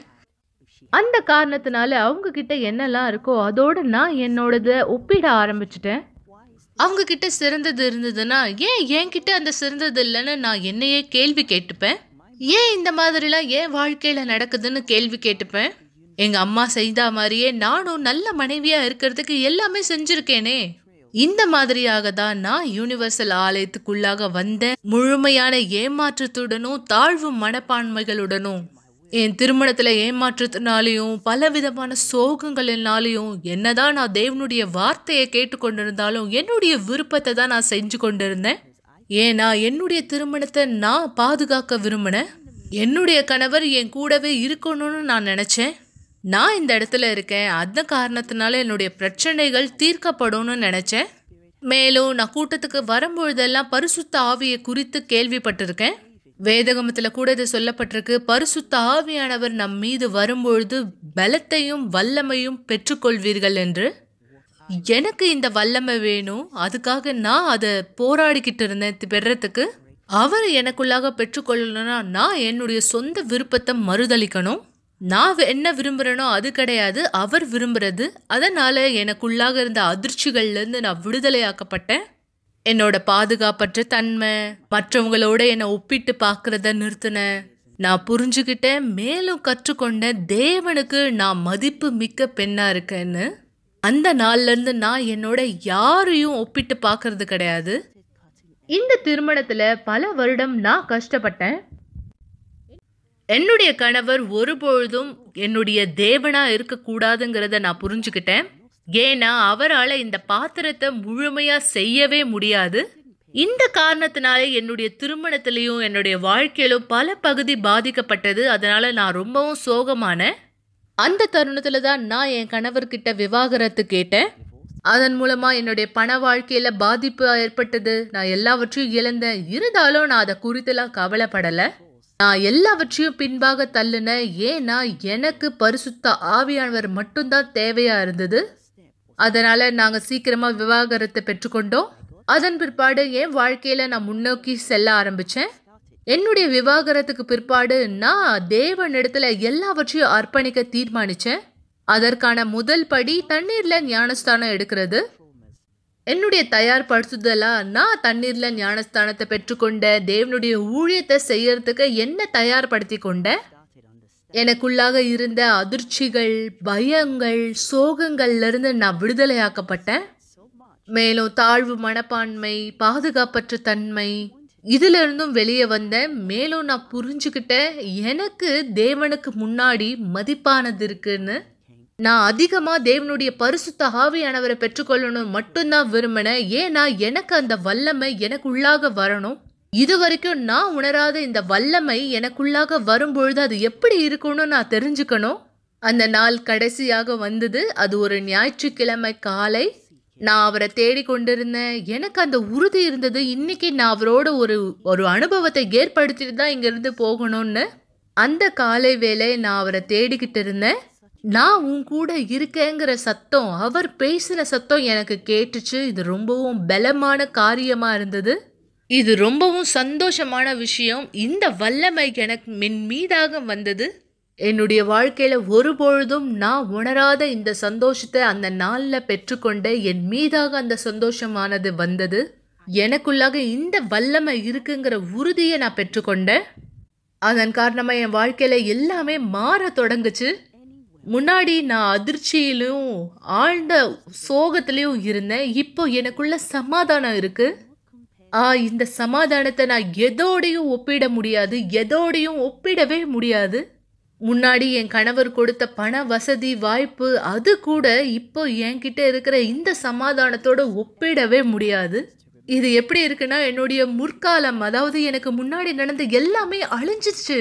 அந்த காரணத்தினால அவங்க கிட்ட என்னெல்லாம் இருக்கோ அதோட நான் என்னோடத ஒப்பிட ஆரம்பிச்சிட்டேன் அவங்க கிட்ட சிறந்தது இருந்ததுன்னா ஏன் என்கிட்ட அந்த சிறந்தது இல்லைன்னு நான் என்னையே கேள்வி கேட்டுப்பேன் ஏன் இந்த மாதிரிலாம் ஏன் வாழ்க்கையில நடக்குதுன்னு கேள்வி கேட்டுப்பேன் எங்க அம்மா செய்த மாதிரியே நானும் நல்ல மனைவியா இருக்கிறதுக்கு எல்லாமே செஞ்சிருக்கேனே இந்த மாதிரியாக தான் நான் யூனிவர்சல் ஆலயத்துக்குள்ளாக வந்த முழுமையான ஏமாற்றத்துடனும் தாழ்வு மனப்பான்மைகளுடனும் என் திருமணத்துல ஏமாற்றத்தினாலையும் பலவிதமான சோகங்களினாலையும் என்னதான் நான் தேவனுடைய வார்த்தையை கேட்டுக்கொண்டிருந்தாலும் என்னுடைய விருப்பத்தை தான் நான் செஞ்சு கொண்டிருந்தேன் ஏன்னா என்னுடைய திருமணத்தை நான் பாதுகாக்க விரும்பினேன் என்னுடைய கணவர் என் கூடவே இருக்கணும்னு நான் நினைச்சேன் நான் இந்த இடத்துல இருக்கேன் அந்த காரணத்தினால என்னுடைய பிரச்சனைகள் தீர்க்கப்படும்னு நினைச்சேன் மேலும் நான் கூட்டத்துக்கு வரும்பொழுதெல்லாம் பரிசுத்த ஆவியை குறித்து கேள்விப்பட்டிருக்கேன் வேதகமத்துல கூட இது சொல்லப்பட்டிருக்கு பரிசுத்த ஆவியானவர் நம் மீது வரும்பொழுது பலத்தையும் வல்லமையும் பெற்றுக்கொள்வீர்கள் என்று எனக்கு இந்த வல்லமை வேணும் அதுக்காக நான் அதை போராடிக்கிட்டு இருந்தேன் தி- பெறத்துக்கு அவர் எனக்குள்ளாக பெற்றுக்கொள்ளணும்னா நான் என்னுடைய சொந்த விருப்பத்தை மறுதளிக்கணும் நான் என்ன விரும்புகிறேனோ அது கிடையாது அவர் விரும்புறது அதனால எனக்குள்ளாக இருந்த அதிர்ச்சிகள்லேருந்து நான் விடுதலையாக்கப்பட்டேன் என்னோட பாதுகாப்பற்ற தன்மை மற்றவங்களோட என்னை ஒப்பிட்டு பார்க்கறத நிறுத்தினேன் நான் புரிஞ்சுக்கிட்டேன் மேலும் கற்றுக்கொண்ட தேவனுக்கு நான் மதிப்பு மிக்க பெண்ணா இருக்கேன்னு அந்த நாள்ல இருந்து நான் என்னோட யாரையும் ஒப்பிட்டு பார்க்கறது கிடையாது இந்த திருமணத்துல பல வருடம் நான் கஷ்டப்பட்டேன் என்னுடைய கணவர் ஒருபொழுதும் என்னுடைய தேவனா இருக்கக்கூடாதுங்கிறத நான் புரிஞ்சுக்கிட்டேன் ஏன்னா அவரால் இந்த பாத்திரத்தை முழுமையா செய்யவே முடியாது இந்த காரணத்தினால என்னுடைய திருமணத்திலையும் என்னுடைய வாழ்க்கையிலும் பல பகுதி பாதிக்கப்பட்டது அதனால நான் ரொம்பவும் சோகமானேன் அந்த தருணத்துல தான் நான் என் கணவர்கிட்ட விவாகரத்து கேட்டேன் அதன் மூலமா என்னுடைய பண வாழ்க்கையில பாதிப்பு ஏற்பட்டது நான் எல்லாவற்றையும் இழந்தேன் இருந்தாலும் நான் அதை குறித்தெல்லாம் கவலைப்படல நான் எல்லாவற்றையும் பின்பாக தள்ளுனேன் ஏன்னா எனக்கு பரிசுத்த ஆவியானவர் மட்டும்தான் தேவையா இருந்தது அதனால நாங்க சீக்கிரமா விவாகரத்தை பெற்றுக்கொண்டோம் அதன் பிற்பாடு என் வாழ்க்கையில நான் முன்னோக்கி செல்ல ஆரம்பிச்சேன் என்னுடைய விவாகரத்துக்கு பிற்பாடு நான் தேவனிடத்துல எல்லாவற்றையும் அர்ப்பணிக்க தீர்மானிச்சேன் அதற்கான முதல் படி தண்ணீர்ல ஞானஸ்தானம் எடுக்கிறது என்னுடைய தயார்படுத்துதலா நான் தண்ணீர்ல ஞானஸ்தானத்தை பெற்றுக்கொண்ட தேவனுடைய ஊழியத்தை செய்யறதுக்கு என்ன தயார்படுத்தி கொண்டேன் எனக்குள்ளாக இருந்த அதிர்ச்சிகள் பயங்கள் சோகங்கள்ல இருந்து நான் விடுதலையாக்கப்பட்டேன் மேலும் தாழ்வு மனப்பான்மை பாதுகாப்பற்ற தன்மை இதுல இருந்தும் வெளியே வந்தேன் மேலும் நான் புரிஞ்சுக்கிட்டேன் எனக்கு தேவனுக்கு முன்னாடி மதிப்பானது இருக்குன்னு நான் அதிகமா தேவனுடைய பரிசுத்த ஆவியானவரை பெற்றுக்கொள்ளணும் மட்டும்தான் விரும்பினேன் ஏன்னா எனக்கு அந்த வல்லமை எனக்குள்ளாக வரணும் இது வரைக்கும் நான் உணராத இந்த வல்லமை எனக்குள்ளாக வரும்பொழுது அது எப்படி இருக்கும்னு நான் தெரிஞ்சுக்கணும் அந்த நாள் கடைசியாக வந்தது அது ஒரு ஞாயிற்றுக்கிழமை காலை நான் அவரை தேடி கொண்டிருந்தேன் எனக்கு அந்த உறுதி இருந்தது இன்னைக்கு நான் அவரோட ஒரு ஒரு அனுபவத்தை ஏற்படுத்திட்டு தான் இங்கிருந்து போகணும்னு அந்த காலை வேளை நான் அவரை தேடிக்கிட்டு இருந்தேன் நான் உன் கூட இருக்கேங்கிற சத்தம் அவர் பேசின சத்தம் எனக்கு கேட்டுச்சு இது ரொம்பவும் பலமான காரியமா இருந்தது இது ரொம்பவும் சந்தோஷமான விஷயம் இந்த வல்லமை எனக்கு மின் மீதாக வந்தது என்னுடைய வாழ்க்கையில ஒருபொழுதும் நான் உணராத இந்த சந்தோஷத்தை அந்த நாள்ல பெற்றுக்கொண்ட என் மீதாக அந்த சந்தோஷமானது வந்தது எனக்குள்ளாக இந்த வல்லமை இருக்குங்கிற உறுதியை நான் பெற்றுக்கொண்டேன் அதன் காரணமா என் வாழ்க்கையில எல்லாமே மாற தொடங்குச்சு முன்னாடி நான் அதிர்ச்சியிலும் ஆழ்ந்த சோகத்திலையும் இருந்தேன் இப்போ எனக்குள்ள சமாதானம் இருக்கு ஆ இந்த சமாதானத்தை நான் எதோடையும் ஒப்பிட முடியாது எதோடையும் ஒப்பிடவே முடியாது முன்னாடி என் கணவர் கொடுத்த பண வசதி வாய்ப்பு அது கூட இப்போ என்கிட்ட இருக்கிற இந்த சமாதானத்தோட ஒப்பிடவே முடியாது இது எப்படி இருக்குன்னா என்னுடைய முற்காலம் அதாவது எனக்கு முன்னாடி நடந்த எல்லாமே அழிஞ்சிச்சு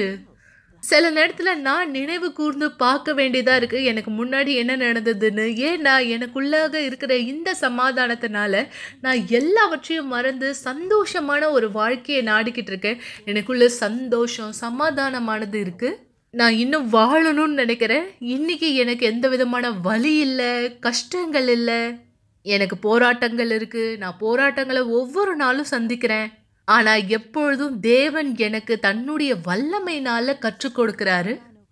சில நேரத்தில் நான் நினைவு கூர்ந்து பார்க்க வேண்டியதாக இருக்குது எனக்கு முன்னாடி என்ன நடந்ததுன்னு ஏன்னா எனக்குள்ளாக இருக்கிற இந்த சமாதானத்தினால நான் எல்லாவற்றையும் மறந்து சந்தோஷமான ஒரு வாழ்க்கையை நாடிக்கிட்டு இருக்கேன் எனக்குள்ள சந்தோஷம் சமாதானமானது இருக்குது நான் இன்னும் வாழணும்னு நினைக்கிறேன் இன்னைக்கு எனக்கு எந்த விதமான வலி இல்லை கஷ்டங்கள் இல்லை எனக்கு போராட்டங்கள் இருக்குது நான் போராட்டங்களை ஒவ்வொரு நாளும் சந்திக்கிறேன் ஆனா எப்பொழுதும் தேவன் எனக்கு தன்னுடைய வல்லமைனால கற்றுக் கொடுக்கிறாரு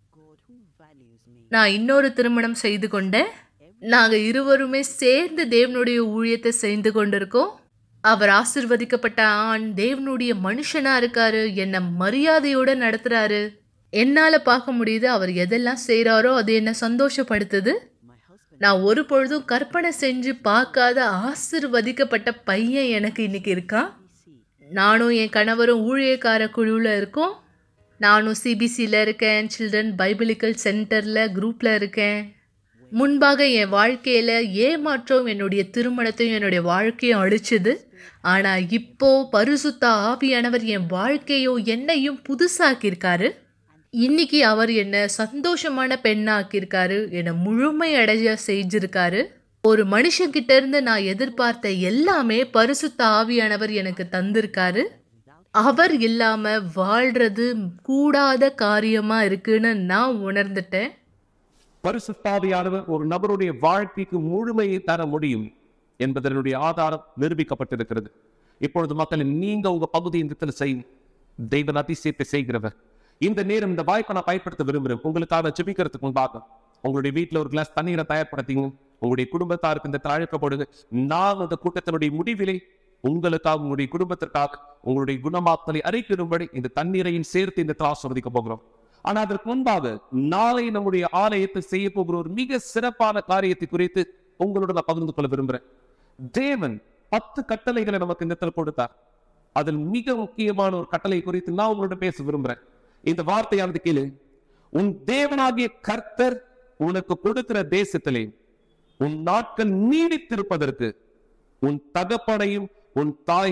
நான் இன்னொரு திருமணம் செய்து கொண்டேன் நாங்க இருவருமே சேர்ந்து தேவனுடைய ஊழியத்தை செய்து கொண்டிருக்கோம் அவர் ஆசிர்வதிக்கப்பட்ட ஆண் தேவனுடைய மனுஷனா இருக்காரு என்னை மரியாதையோட நடத்துறாரு என்னால பார்க்க முடியுது அவர் எதெல்லாம் செய்றாரோ அது என்ன சந்தோஷப்படுத்துது நான் ஒரு பொழுதும் கற்பனை செஞ்சு பார்க்காத ஆசிர்வதிக்கப்பட்ட பையன் எனக்கு இன்னைக்கு இருக்கான் நானும் என் கணவரும் ஊழியக்கார குழுவில் இருக்கோம் நானும் சிபிசியில் இருக்கேன் சில்ட்ரன் பைபிளிக்கல் சென்டரில் குரூப்பில் இருக்கேன் முன்பாக என் வாழ்க்கையில் ஏமாற்றம் என்னுடைய திருமணத்தையும் என்னுடைய வாழ்க்கையும் அழிச்சுது ஆனால் இப்போ பரிசுத்த ஆவியானவர் என் வாழ்க்கையும் என்னையும் புதுசாக்கியிருக்காரு இன்னைக்கு அவர் என்னை சந்தோஷமான பெண்ணாக்கியிருக்காரு என்னை முழுமை அடைய செஞ்சிருக்காரு ஒரு மனுஷங்கிட்ட இருந்து நான் எதிர்பார்த்த எல்லாமே பரிசுத்த ஆவியானவர் எனக்கு தந்திருக்காரு அவர் இல்லாம வாழ்றது கூடாத காரியமா இருக்குன்னு நான் உணர்ந்துட்டேன் பரிசுத்தாவியானவர் ஒரு நபருடைய வாழ்க்கைக்கு முழுமையை தர முடியும் என்பதனுடைய ஆதாரம் நிரூபிக்கப்பட்டிருக்கிறது இப்பொழுது மக்கள் நீங்க உங்க பகுதி இந்த இடத்துல செய்யும் தெய்வன் அதிசயத்தை செய்கிறவர் இந்த நேரம் இந்த வாய்ப்பை நான் பயன்படுத்த விரும்புகிறேன் உங்களுக்காக ஜெபிக்கிறதுக்கு முன்பாக உங்களுடைய வீட்டில் ஒரு கிளாஸ் தண்ணீரை தயார்படுத்திங்க உங்களுடைய குடும்பத்தாருக்கு இந்த அழைக்கப்படுங்க நான் அந்த கூட்டத்தினுடைய முடிவிலே உங்களுக்காக உங்களுடைய குடும்பத்திற்காக உங்களுடைய குணமாத்தலை அறிக்கிடும்படி இந்த தண்ணீரையும் சேர்த்து இந்த ஆசிர்வதிக்க போகிறோம் ஆனா அதற்கு முன்பாக நாளை நம்முடைய ஆலயத்தை செய்ய போகிற ஒரு மிக சிறப்பான காரியத்தை குறித்து உங்களோட நான் பகிர்ந்து கொள்ள விரும்புறேன் தேவன் பத்து கட்டளைகளை நமக்கு இந்த இடத்துல கொடுத்தார் அதில் மிக முக்கியமான ஒரு கட்டளை குறித்து நான் உங்களோட பேச விரும்புறேன் இந்த வார்த்தையானது கேளு உன் தேவனாகிய கர்த்தர் உனக்கு கொடுக்கிற தேசத்திலே உன் நாட்கள் நீடித்திருப்பதற்கு உன் தகப்பனையும் உன் தாயையும்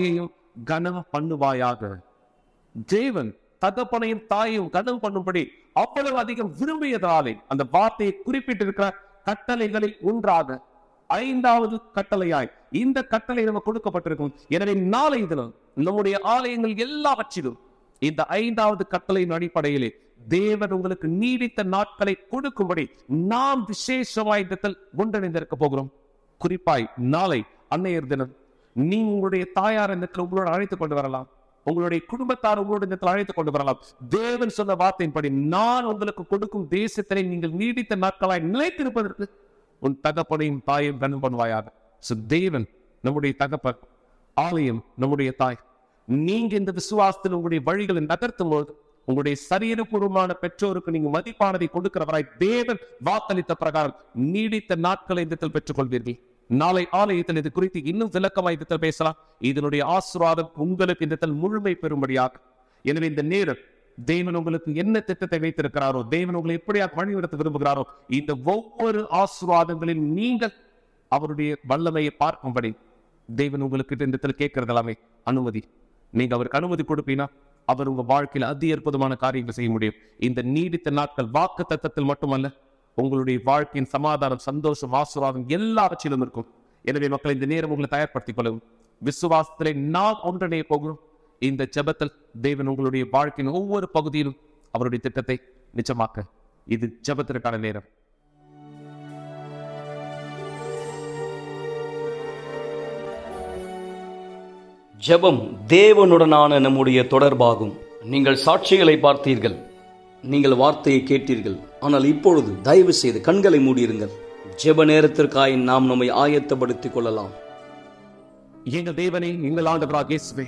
கனம் பண்ணுவாயாக தேவன் தகப்பனையும் தாயையும் கனம் பண்ணும்படி அவ்வளவு அதிகம் விரும்பியதாலே அந்த வார்த்தையை குறிப்பிட்டிருக்கிற கட்டளைகளில் ஒன்றாக ஐந்தாவது கட்டளையாய் இந்த கட்டளை நமக்கு கொடுக்கப்பட்டிருக்கும் எனவே நாளை தினம் நம்முடைய ஆலயங்கள் எல்லாவற்றிலும் இந்த ஐந்தாவது கட்டளையின் அடிப்படையிலே தேவன் உங்களுக்கு நீடித்த நாட்களை கொடுக்கும்படி நாம் விசேஷமாய் இடத்தில் ஒன்றிணைந்திருக்க போகிறோம் குறிப்பாய் நாளை அன்னையர் தினம் நீ உங்களுடைய தாயார் இந்த உங்களோட அழைத்துக் கொண்டு வரலாம் உங்களுடைய குடும்பத்தார் உங்களோட இந்த அழைத்துக் கொண்டு வரலாம் தேவன் சொன்ன வார்த்தையின்படி நான் உங்களுக்கு கொடுக்கும் தேசத்திலே நீங்கள் நீடித்த நாட்களாய் நிலைத்திருப்பதற்கு உன் தகப்பனையும் தாயையும் கனம் பண்ணுவாயாக So, தேவன் நம்முடைய தகப்பன் ஆலயம் நம்முடைய தாய் நீங்க இந்த விசுவாசத்தில் உங்களுடைய வழிகளை நகர்த்தும் போது உங்களுடைய சரீரபூர்வமான பெற்றோருக்கு நீங்க மதிப்பானதை கொடுக்கிறவராய் தேவன் வாக்களித்த பிரகாரம் நீடித்த நாட்களை இந்த பெற்றுக் கொள்வீர்கள் நாளை ஆலயத்தில் இது குறித்து இன்னும் விளக்கமாய் இந்த பேசலாம் இதனுடைய ஆசீர்வாதம் உங்களுக்கு இந்த முழுமை பெறும்படியாக எனவே இந்த நேரம் தேவன் உங்களுக்கு என்ன திட்டத்தை வைத்திருக்கிறாரோ தேவன் உங்களை எப்படியாக வழிநடத்த விரும்புகிறாரோ இந்த ஒவ்வொரு ஆசீர்வாதங்களில் நீங்கள் அவருடைய வல்லமையை பார்க்கும்படி தேவன் உங்களுக்கு இந்த இடத்துல கேட்கறது எல்லாமே அனுமதி நீங்க அவருக்கு அனுமதி கொடுப்பீங்கன்னா அவர் உங்க வாழ்க்கையில அதி அற்புதமான காரியங்களை செய்ய முடியும் இந்த நீடித்த நாட்கள் வாக்கு தத்தத்தில் மட்டுமல்ல உங்களுடைய வாழ்க்கையின் சமாதானம் சந்தோஷம் ஆசீர்வாதம் எல்லாவற்றிலும் இருக்கும் எனவே மக்களை இந்த நேரம் உங்களை தயார்படுத்திக் கொள்ளவும் விசுவாசத்திலே நாம் ஒன்றிணைய போகிறோம் இந்த ஜெபத்தில் தேவன் உங்களுடைய வாழ்க்கையின் ஒவ்வொரு பகுதியிலும் அவருடைய திட்டத்தை நிச்சயமாக்க இது ஜெபத்திற்கான நேரம் ஜெபம் தேவனுடனான நம்முடைய தொடர்பாகும் நீங்கள் சாட்சிகளை பார்த்தீர்கள் நீங்கள் வார்த்தையை கேட்டீர்கள் ஆனால் இப்பொழுது தயவு செய்து கண்களை மூடியிருங்கள் ஜெப நேரத்திற்காய் நாம் நம்மை ஆயத்தப்படுத்திக் கொள்ளலாம் எங்கள் தேவனே எங்கள் ஆண்டவராக இயேசுவே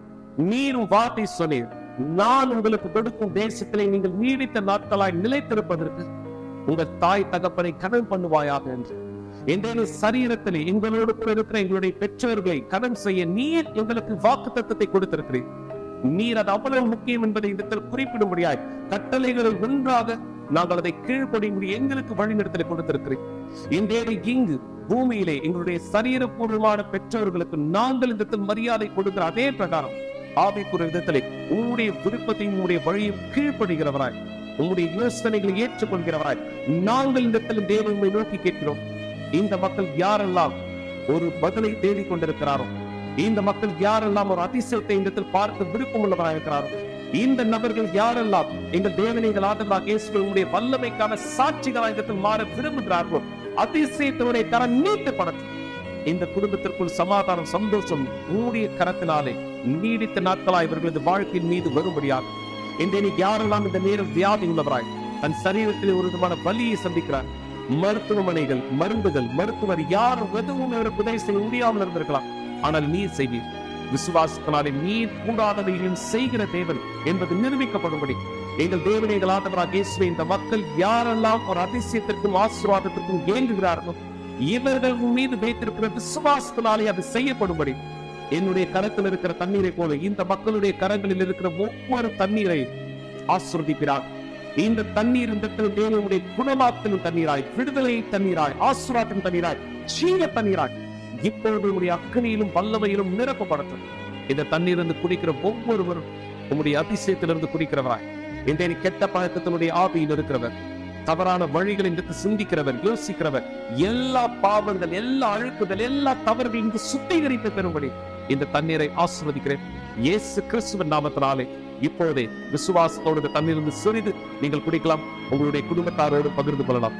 நீரும் வார்த்தை சொன்னீர் நான் உங்களுக்கு கொடுக்கும் தேசத்திலே நீங்கள் நீடித்த நாட்களாய் நிலைத்திருப்பதற்கு உங்கள் தாய் தகப்பனை கடன் பண்ணுவாயாக என்று என்ற சரீரத்திலே எங்களோடு கூட இருக்கிற எங்களுடைய பெற்றோர்களை கடன் செய்ய நீர் எங்களுக்கு வாக்கு தத்தத்தை கொடுத்திருக்கிறீர் நீர் அது அவ்வளவு முக்கியம் என்பதை இடத்தில் குறிப்பிடும்படியாய் கட்டளைகளில் ஒன்றாக நாங்கள் அதை கீழ்ப்படியும்படி எங்களுக்கு வழிநடத்தலை கொடுத்திருக்கிறேன் இன்றைய இங்கு பூமியிலே எங்களுடைய சரீரபூர்வமான பெற்றோர்களுக்கு நாங்கள் இந்த இடத்தில் மரியாதை கொடுக்கிற அதே பிரகாரம் ஆவிக்குரிய விதத்திலே உங்களுடைய விருப்பத்தையும் உங்களுடைய வழியும் கீழ்ப்படுகிறவராய் உங்களுடைய யோசனைகளை ஏற்றுக்கொள்கிறவராய் நாங்கள் இந்த இடத்தில் தேவனை நோக்கி கேட்கிறோம் இந்த மக்கள் யாரெல்லாம் ஒரு பதிலை தேடிக் கொண்டிருக்கிறாரோ இந்த மக்கள் யாரெல்லாம் ஒரு அதிசயத்தை இந்த இடத்தில் பார்க்க விருப்பம் உள்ளவராக இருக்கிறாரோ இந்த நபர்கள் யாரெல்லாம் எங்கள் தேவனைகள் ஆதரவாக இயேசுடைய வல்லமைக்கான சாட்சிகளாக இந்த இடத்தில் மாற விரும்புகிறார்களோ அதிசயத்தினுடைய கரம் நீட்டப்படட்டும் இந்த குடும்பத்திற்குள் சமாதானம் சந்தோஷம் ஊழிய கரத்தினாலே நீடித்த நாட்களாய் இவர்களது வாழ்க்கையின் மீது வரும்படியாக இன்றைக்கு யாரெல்லாம் இந்த நேரம் வியாதி உள்ளவராய் தன் சரீரத்தில் ஒரு விதமான வலியை சந்திக்கிறார் மருத்துவமனைகள் மருந்துகள் மருத்துவர் யாரும் எதுவும் இவருக்கு உதவி செய்ய முடியாமல் இருந்திருக்கலாம் ஆனால் நீர் செய்வீர் விசுவாசத்தினாலே நீர் கூடாதவைகளையும் செய்கிற தேவன் என்பது நிரூபிக்கப்படும்படி எங்கள் தேவனை எங்கள் ஆண்டவராக இயேசுவே இந்த மக்கள் யாரெல்லாம் ஒரு அதிசயத்திற்கும் ஆசீர்வாதத்திற்கும் ஏங்குகிறார்களோ இவர்கள் மீது வைத்திருக்கிற விசுவாசத்தினாலே அது செய்யப்படும்படி என்னுடைய கரத்தில் இருக்கிற தண்ணீரை போல இந்த மக்களுடைய கரங்களில் இருக்கிற ஒவ்வொரு தண்ணீரை ஆசிர்வதிக்கிறார் இந்த தண்ணீர் இந்த இடத்தில் தேவனுடைய குணமாத்தின் தண்ணீராய் விடுதலை தண்ணீராய் ஆசுராத்தின் தண்ணீராய் சீன தண்ணீராய் இப்பொழுது உங்களுடைய அக்கனியிலும் வல்லமையிலும் நிரப்பப்படட்டும் இந்த தண்ணீரிலிருந்து குடிக்கிற ஒவ்வொருவரும் உங்களுடைய அதிசயத்திலிருந்து குடிக்கிறவராய் இன்றைய கெட்ட பழக்கத்தினுடைய ஆவியில் இருக்கிறவர் தவறான வழிகளை எடுத்து சிந்திக்கிறவர் யோசிக்கிறவர் எல்லா பாவங்கள் எல்லா அழுக்குதல் எல்லா தவறுகள் இங்கு சுத்திகரித்து பெறும்படி இந்த தண்ணீரை ஆசிர்வதிக்கிறேன் இயேசு கிறிஸ்துவின் நாமத்தினாலே இப்பொழுதே விசுவாசத்தோடு இந்த தண்ணீரிலிருந்து சிறிது நீங்கள் குடிக்கலாம் உங்களுடைய குடும்பத்தாரோடு பகிர்ந்து கொள்ளலாம்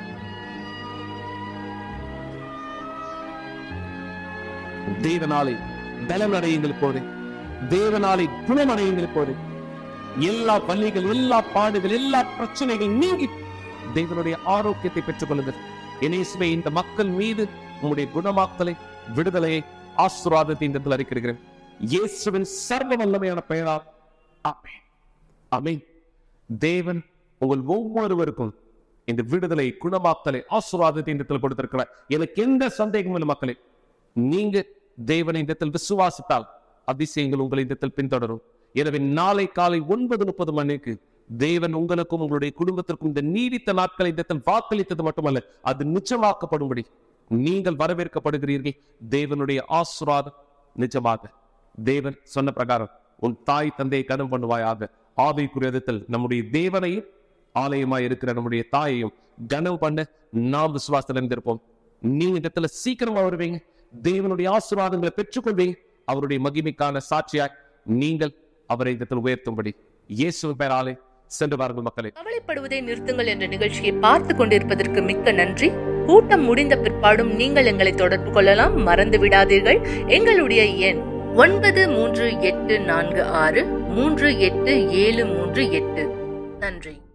தேவனாலே பலம் அடையுங்கள் போதே தேவனாலே குணமடையுங்கள் போதே எல்லா பள்ளிகள் எல்லா பாடுகள் எல்லா பிரச்சனைகள் நீங்கி தேவனுடைய ஆரோக்கியத்தை பெற்றுக் கொள்ளுங்கள் இயேசுவே இந்த மக்கள் மீது உங்களுடைய குணமாக்கலை விடுதலையை ஆசீர்வாதத்தை இந்த இடத்தில் அறிக்கிறேன் இயேசுவின் சர்வ வல்லமையான பெயரால் ஆமென் ஆமென் தேவன் உங்கள் ஒவ்வொருவருக்கும் இந்த விடுதலை குணமாக்கலை ஆசீர்வாதத்தை இந்த இடத்தில் கொடுத்திருக்கிறார் எனக்கு எந்த சந்தேகமும் இல்லை மக்களே நீங்க தேவனை இந்த இடத்தில் விசுவாசித்தால் அதிசயங்கள் உங்களை இந்த இடத்தில் பின்தொடரும் எனவே நாளை காலை ஒன்பது முப்பது மணிக்கு தேவன் உங்களுக்கும் உங்களுடைய குடும்பத்திற்கும் இந்த நீடித்த நாட்களை இந்த இடத்தில் வாக்களித்தது மட்டுமல்ல அது நிச்சயமாக்கப்படும்படி நீங்கள் வரவேற்கப்படுகிறீர்கள் தேவனுடைய ஆசீர்வாதம் நிஜமாக தேவன் சொன்ன பிரகாரம் உன் தாய் தந்தையை கனம் பண்ணுவாயாக ஆவிக்குரிய விதத்தில் நம்முடைய தேவனையும் ஆலயமாய் இருக்கிற நம்முடைய தாயையும் கனம் பண்ண நாம் விசுவாசத்தில் இருந்திருப்போம் நீங்க இந்த இடத்துல சீக்கிரமா வருவீங்க தேவனுடைய ஆசீர்வாதங்களை பெற்றுக்கொள்வீங்க அவருடைய மகிமைக்கான சாட்சியாய் நீங்கள் அவரை இந்த இடத்தில் உயர்த்தும்படி இயேசுவின் பெயராலே சென்று வாருங்கள் மக்களே கவலைப்படுவதை நிறுத்துங்கள் என்ற நிகழ்ச்சியை பார்த்து கொண்டிருப்பதற்கு மிக்க நன்றி கூட்டம் முடிந்த பிற்பாடும் நீங்கள் எங்களை தொடர்பு கொள்ளலாம் மறந்து விடாதீர்கள் எங்களுடைய எண் ஒன்பது மூன்று எட்டு நான்கு ஆறு மூன்று எட்டு ஏழு மூன்று எட்டு நன்றி